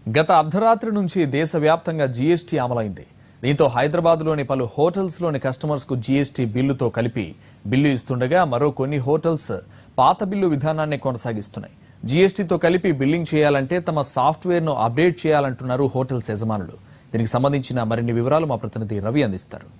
గత అర్ధరాత్రి నుంచి దేశవ్యాప్తంగా జీఎస్టీ అమలైంది దీంతో హైదరాబాద్లోని పలు హోటల్స్లోని కస్టమర్స్కు జీఎస్టీ బిల్లుతో కలిపి బిల్లు ఇస్తుండగా మరో కొన్ని హోటల్స్ పాత బిల్లు విధానాన్ని కొనసాగిస్తున్నాయి జీఎస్టీతో కలిపి బిల్లింగ్ చేయాలంటే తమ సాఫ్ట్వేర్ను అప్డేట్ చేయాలంటున్నారు హోటల్స్ యజమానులు దీనికి సంబంధించిన మరిన్ని వివరాలు మా ప్రతినిధి రవి అందిస్తారు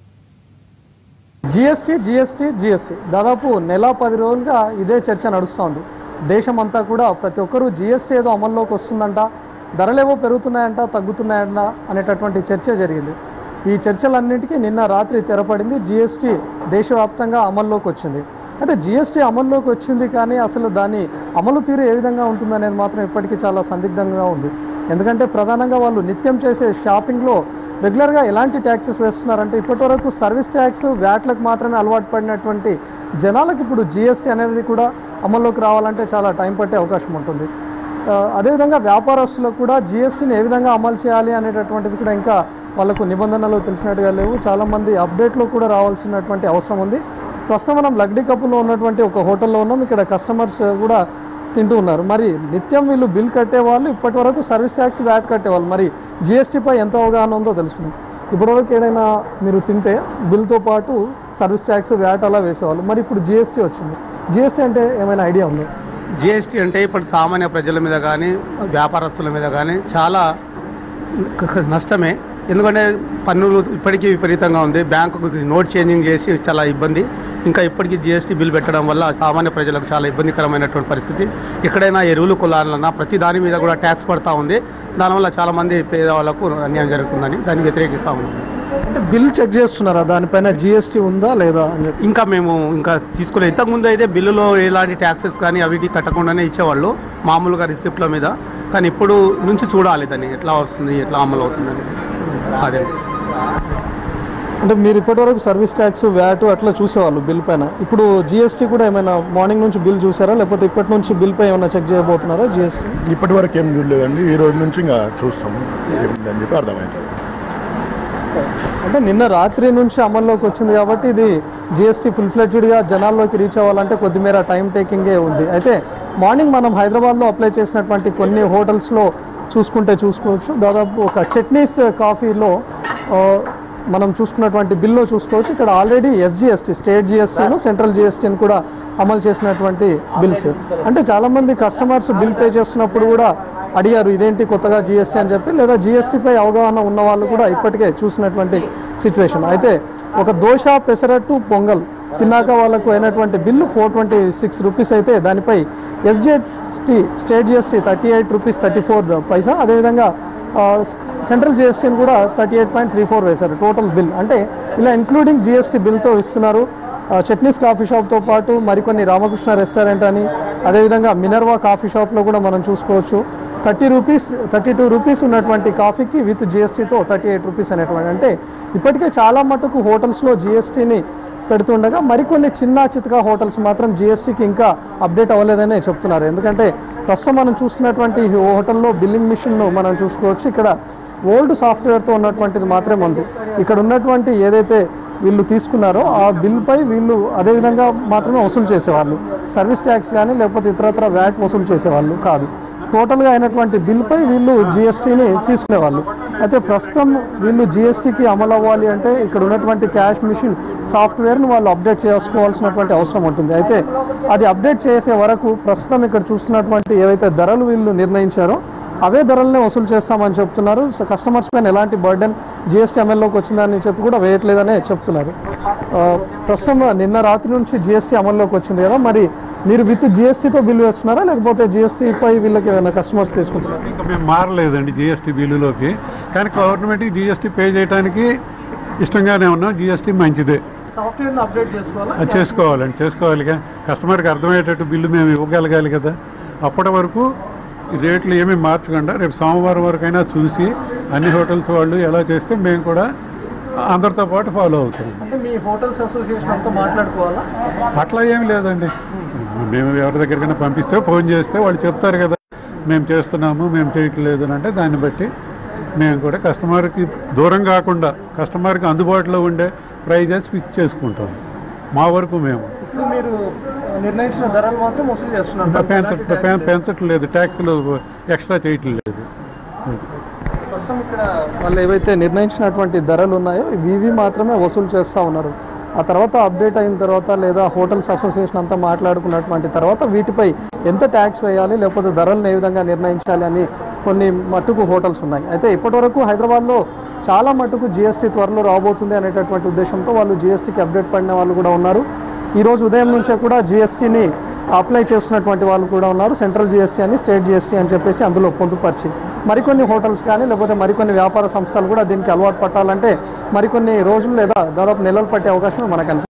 జిఎస్టీ జిఎస్టీ జిఎస్టీ దాదాపు నెల పది రోజులుగా ఇదే చర్చ నడుస్తోంది దేశమంతా కూడా ప్రతి ఒక్కరూ జిఎస్టీ ఏదో అమల్లోకి వస్తుందంట ధరలేవో పెరుగుతున్నాయంట తగ్గుతున్నాయంట అనేటటువంటి చర్చ జరిగింది ఈ చర్చలన్నింటికీ నిన్న రాత్రి తెరపడింది జిఎస్టీ దేశవ్యాప్తంగా అమల్లోకి వచ్చింది అయితే జిఎస్టీ అమల్లోకి వచ్చింది కానీ అసలు దాని అమలు తీరు ఏ విధంగా ఉంటుందనేది మాత్రం ఇప్పటికీ చాలా సందిగ్ధంగా ఉంది ఎందుకంటే ప్రధానంగా వాళ్ళు నిత్యం చేసే షాపింగ్లో రెగ్యులర్గా ఎలాంటి ట్యాక్సెస్ వేస్తున్నారంటే ఇప్పటివరకు సర్వీస్ ట్యాక్స్ వ్యాట్లకు మాత్రమే అలవాటు పడినటువంటి జనాలకు ఇప్పుడు జిఎస్టీ అనేది కూడా అమల్లోకి రావాలంటే చాలా టైం పట్టే అవకాశం ఉంటుంది ఆ, అదేవిధంగా వ్యాపారస్తులకు కూడా జిఎస్టీని ఏ విధంగా అమలు చేయాలి అనేటటువంటిది కూడా ఇంకా వాళ్ళకు నిబంధనలు తెలిసినట్టుగా లేవు చాలామంది అప్డేట్లో కూడా రావాల్సినటువంటి అవసరం ఉంది ప్రస్తుతం మనం లగ్డీ కప్పులో ఉన్నటువంటి ఒక హోటల్లో ఉన్నాం ఇక్కడ కస్టమర్స్ కూడా తింటూ ఉన్నారు మరి నిత్యం వీళ్ళు బిల్ కట్టేవాళ్ళు ఇప్పటి వరకు సర్వీస్ ట్యాక్స్ వ్యాట్ కట్టేవాళ్ళు మరి జిఎస్టీపై ఎంత అవగాహన ఉందో తెలుసుకుందాం ఇప్పటివరకు ఏదైనా మీరు తింటే బిల్తో పాటు సర్వీస్ ట్యాక్స్ వ్యాట్ అలా వేసేవాళ్ళు మరి ఇప్పుడు జిఎస్టీ వచ్చింది జిఎస్టీ అంటే ఏమైనా ఐడియా ఉందా జిఎస్టీ అంటే ఇప్పుడు సామాన్య ప్రజల మీద కానీ వ్యాపారస్తుల మీద కానీ చాలా క- క- నష్టమే ఎందుకంటే పన్నులు ఇప్పటికీ విపరీతంగా ఉంది బ్యాంకు నోట్ చేంజింగ్ చేసి చాలా ఇబ్బంది ఇంకా ఇప్పటికీ జిఎస్టీ బిల్ పెట్టడం వల్ల సామాన్య ప్రజలకు చాలా ఇబ్బందికరమైనటువంటి పరిస్థితి ఎక్కడైనా ఎరువులు కులాలన్నా ప్రతి దాని మీద కూడా ట్యాక్స్ పడతా ఉంది దానివల్ల చాలామంది పేదవాళ్ళకు అన్యాయం జరుగుతుందని దాన్ని వ్యతిరేకిస్తా ఉన్నాం అంటే బిల్ చెక్ చేస్తున్నారా దానిపైన జిఎస్టీ ఉందా లేదా అని చెప్పి ఇంకా మేము ఇంకా తీసుకునే ఇంతకుముందు అయితే బిల్లులో ఎలాంటి ట్యాక్సెస్ కానీ అవిటి కట్టకుండానే ఇచ్చేవాళ్ళు మామూలుగా రిసిప్ట్ల మీద కానీ ఇప్పుడు నుంచి చూడాలి దాన్ని ఎట్లా వస్తుంది ఎట్లా అమలు అవుతుంది అనేది అదే అంటే మీరు ఇప్పటివరకు సర్వీస్ ట్యాక్స్ వ్యాట్ అట్లా చూసేవాళ్ళు బిల్ పైన ఇప్పుడు జిఎస్టీ కూడా ఏమైనా మార్నింగ్ నుంచి బిల్ చూసారా లేకపోతే ఇప్పటి నుంచి బిల్ పై ఏమైనా చెక్ చేయబోతున్నారా జిఎస్టీ ఇప్పటి వరకు ఏం చూడలేదండి ఈ రోజు నుంచి ఇంకా చూస్తాము ఏముందని చెప్పి అర్థమవుతుంది అంటే నిన్న రాత్రి నుంచి అమల్లోకి వచ్చింది కాబట్టి ఇది జిఎస్టీ ఫుల్ ఫ్లెడ్జ్డ్గా జనాల్లోకి రీచ్ అవ్వాలంటే కొద్దిమేర టైం టేకింగే ఉంది అయితే మార్నింగ్ మనం హైదరాబాద్లో అప్లై చేసినటువంటి కొన్ని హోటల్స్లో చూసుకుంటే చూసుకోవచ్చు దాదాపు ఒక చట్నీస్ కాఫీలో ఆ, మనం చూసుకున్నటువంటి బిల్లో చూసుకోవచ్చు ఇక్కడ ఆల్రెడీ ఎస్జిఎస్టీ స్టేట్ జిఎస్టీను సెంట్రల్ జిఎస్టీని కూడా అమలు చేసినటువంటి బిల్స్ అంటే చాలామంది కస్టమర్స్ బిల్ పే చేస్తున్నప్పుడు కూడా అడిగారు ఇదేంటి కొత్తగా జిఎస్టీ అని చెప్పి లేదా జిఎస్టీపై అవగాహన ఉన్న వాళ్ళు కూడా ఇప్పటికే చూసినటువంటి సిచ్యువేషన్ అయితే ఒక దోశ పెసరట్టు పొంగల్ తిన్నాక వాళ్ళకు అయినటువంటి bill four twenty six rupees అయితే దానిపై SGST state GST thirty eight rupees thirty four paisa అదేవిధంగా ఆ, సెంట్రల్ జిఎస్టీని కూడా thirty eight point three four వేశారు టోటల్ బిల్ అంటే ఇలా ఇంక్లూడింగ్ జిఎస్టీ బిల్తో ఇస్తున్నారు ఆ, చట్నీస్ కాఫీ షాప్తో పాటు మరికొన్ని రామకృష్ణ రెస్టారెంట్ అని అదేవిధంగా మినర్వా కాఫీ షాప్లో కూడా మనం చూసుకోవచ్చు thirty rupees thirty two rupees ఉన్నటువంటి కాఫీకి విత్ జిఎస్టీతో థర్టీ ఎయిట్ రూపీస్ అనేటువంటి అంటే ఇప్పటికే చాలా మటుకు హోటల్స్లో జిఎస్టీని పెడుతుండగా మరికొన్ని చిన్న చితకా హోటల్స్ మాత్రం జిఎస్టీకి ఇంకా అప్డేట్ అవ్వలేదనే చెప్తున్నారు ఎందుకంటే ప్రస్తుతం మనం చూస్తున్నటువంటి ఈ హోటల్లో బిల్లింగ్ మిషన్ను మనం చూసుకోవచ్చు ఇక్కడ ఓల్డ్ సాఫ్ట్వేర్తో ఉన్నటువంటిది మాత్రమే ఉంది ఇక్కడ ఉన్నటువంటి ఏదైతే వీళ్ళు తీసుకున్నారో ఆ బిల్పై వీళ్ళు అదేవిధంగా మాత్రమే వసూలు చేసేవాళ్ళు సర్వీస్ ట్యాక్స్ కానీ లేకపోతే ఇతరత్ర వ్యాట్ వసూలు చేసేవాళ్ళు కాదు టోటల్గా అయినటువంటి బిల్పై వీళ్ళు జిఎస్టీని తీసుకునేవాళ్ళు అయితే ప్రస్తుతం వీళ్ళు జిఎస్టీకి అమలు అవ్వాలి అంటే ఇక్కడ ఉన్నటువంటి క్యాష్ మిషన్ సాఫ్ట్వేర్ను వాళ్ళు అప్డేట్ చేసుకోవాల్సినటువంటి అవసరం ఉంటుంది అయితే అది అప్డేట్ చేసే వరకు ప్రస్తుతం ఇక్కడ చూస్తున్నటువంటి ఏవైతే ధరలు వీళ్ళు నిర్ణయించారో అవే ధరలనే వసూలు చేస్తామని చెప్తున్నారు సో కస్టమర్స్ పైన ఎలాంటి బర్డెన్ జిఎస్టీ అమల్లోకి వచ్చిందని చెప్పి కూడా వేయట్లేదనే చెప్తున్నారు ఆ, ప్రస్తుతం నిన్న రాత్రి నుంచి జిఎస్టీ అమల్లోకి వచ్చింది కదా మరి మీరు విత్ జిఎస్టీతో బిల్లు వేస్తున్నారా లేకపోతే జిఎస్టీపై వీళ్ళకి ఏమైనా కస్టమర్స్ తీసుకుంటున్నారా ఇంకా మేము మారలేదండి జిఎస్టీ బిల్లులోకి కానీ గవర్నమెంట్కి జిఎస్టీ పే చేయడానికి ఇష్టంగానే ఉన్నాం జిఎస్టీ మంచిదే సాఫ్ట్వేర్ని అప్డేట్ చేసుకోవాలా అది చేసుకోవాలండి చేసుకోవాలి కానీ కస్టమర్కి అర్థమయ్యేటట్టు బిల్లు మేము ఇవ్వగలగాలి కదా అప్పటి వరకు ఈ రేట్లు ఏమీ మార్చకుండా రేపు సోమవారం వరకైనా చూసి అన్ని హోటల్స్ వాళ్ళు ఎలా చేస్తే మేము కూడా అందరితో పాటు ఫాలో అవుతాం అంటే మీ హోటల్స్ అసోసియేషన్ అంతా మాట్లాడుకోవాలా అట్లా ఏం లేదండి మేము ఎవరి దగ్గరికైనా పంపిస్తే ఫోన్ చేస్తే వాళ్ళు చెప్తారు కదా మేము చేస్తున్నాము మేము చేయట్లేదు అని అంటే దాన్ని బట్టి మేము కూడా కస్టమర్కి దూరం కాకుండా కస్టమర్కి అందుబాటులో ఉండే ప్రైజెస్ ఫిక్స్ చేసుకుంటాం మా వరకు మేము ఇప్పుడు మీరు నిర్ణయించిన ధరలు మాత్రం వసూలు చేస్తున్నారు పెంచ పెం- పెంచట్లేదు ట్యాక్స్లు ఎక్స్ట్రా చేయట్లేదు ప్రస్తుతం ఇక్కడ వాళ్ళు ఏవైతే నిర్ణయించినటువంటి ధరలు ఉన్నాయో ఇవి మాత్రమే వసూలు చేస్తూ ఉన్నారు ఆ తర్వాత అప్డేట్ అయిన తర్వాత లేదా హోటల్స్ అసోసియేషన్ అంతా మాట్లాడుకున్నటువంటి తర్వాత వీటిపై ఎంత ట్యాక్స్ వేయాలి లేకపోతే ధరలను ఏ విధంగా నిర్ణయించాలి అని కొన్ని మట్టుకు హోటల్స్ ఉన్నాయి అయితే ఇప్పటివరకు హైదరాబాద్లో చాలా మట్టుకు జిఎస్టీ త్వరలో రాబోతుంది అనేటటువంటి ఉద్దేశంతో వాళ్ళు జిఎస్టీకి అప్డేట్ పడిన వాళ్ళు కూడా ఉన్నారు ఈ రోజు ఉదయం నుంచే కూడా జిఎస్టీని అప్లై చేస్తున్నటువంటి వాళ్ళు కూడా ఉన్నారు సెంట్రల్ జిఎస్టీ అని స్టేట్ జిఎస్టీ అని చెప్పేసి అందులో పొందుపరిచి మరికొన్ని హోటల్స్ కానీ లేకపోతే మరికొన్ని వ్యాపార సంస్థలు కూడా దీనికి అలవాటు పట్టాలంటే మరికొన్ని రోజులు లేదా దాదాపు నెలలు పట్టే అవకాశం మనకు